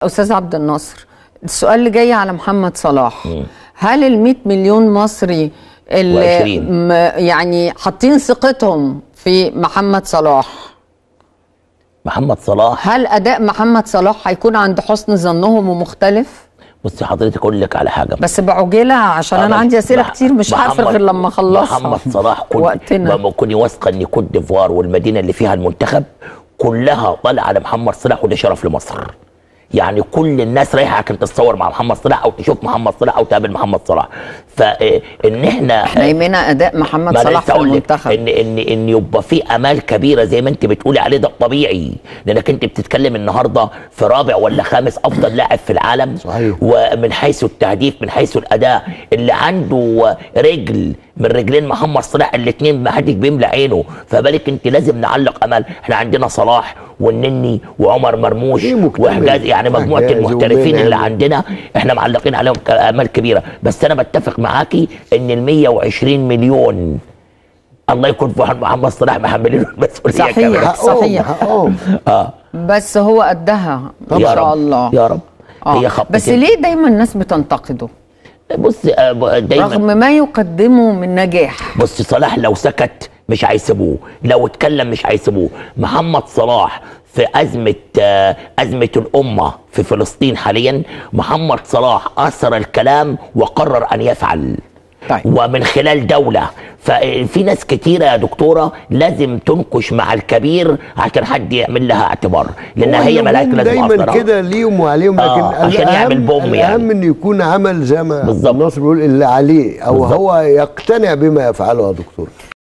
استاذ عبد الناصر السؤال اللي جاي على محمد صلاح هل ال 100 مليون مصري اللي وعشرين. م- يعني حاطين ثقتهم في محمد صلاح محمد صلاح هل اداء محمد صلاح هيكون عند حسن ظنهم ومختلف بصي حضرتك اقول لك على حاجه بس بعجاله عشان انا أنا عندي اسئله مح- كتير مش عارفه محمد- غير لما اخلصها محمد صلاح كنت وقتنا ما كوني واثقه ان كوت ديفوار والمدينه اللي فيها المنتخب كلها طالعه على محمد صلاح وده شرف لمصر يعني كل الناس رايحه عشان تتصور مع محمد صلاح او تشوف محمد صلاح او تقابل محمد صلاح فان احنا احنا يهمنا اداء محمد ما أنا صلاح لسه في أقول لك المنتخب ان ان ان يبقى في امال كبيره زي ما انت بتقولي عليه ده الطبيعي لانك انت بتتكلم النهارده في رابع ولا خامس افضل لاعب في العالم صحيح. ومن حيث التهديف من حيث الاداء اللي عنده رجل من رجلين محمد صلاح الاثنين ما حدش بيملى عينه فبالك انت لازم نعلق امل احنا عندنا صلاح والنني وعمر مرموش إيه مكتمل؟ وحجاز يعني مجموعه حجاز المحترفين اللي ومنعم. عندنا احنا معلقين عليهم ك- امال كبيره بس انا بتفق معاكي ان ال 120 مليون الله يكون في عون محمد صلاح محملين المسؤوليه صحيح. كمان حقهم صحيح. حقهم اه بس هو قدها ان يا شاء رب الله يا رب آه. هي خطتين بس ليه دايما الناس بتنتقده بص آه، ب- دايما رغم ما يقدمه من نجاح بص صلاح لو سكت مش هيسيبوه لو اتكلم مش هيسيبوه محمد صلاح في أزمة آه، أزمة الأمة في فلسطين حاليا محمد صلاح أثر الكلام وقرر أن يفعل طيب. ومن خلال دولة ففي ناس كتيرة يا دكتورة لازم تنكش مع الكبير عشان حد يعمل لها اعتبار لأن هي ملاك والنجوم لازم دايما أصدرها. كده ليهم وعليهم لكن آه، عشان يعمل الأهم بوم يعني. الاهم انه يكون عمل زي ما بالظبط. الناصر بيقول اللي عليه او بالظبط. هو يقتنع بما يفعله يا دكتور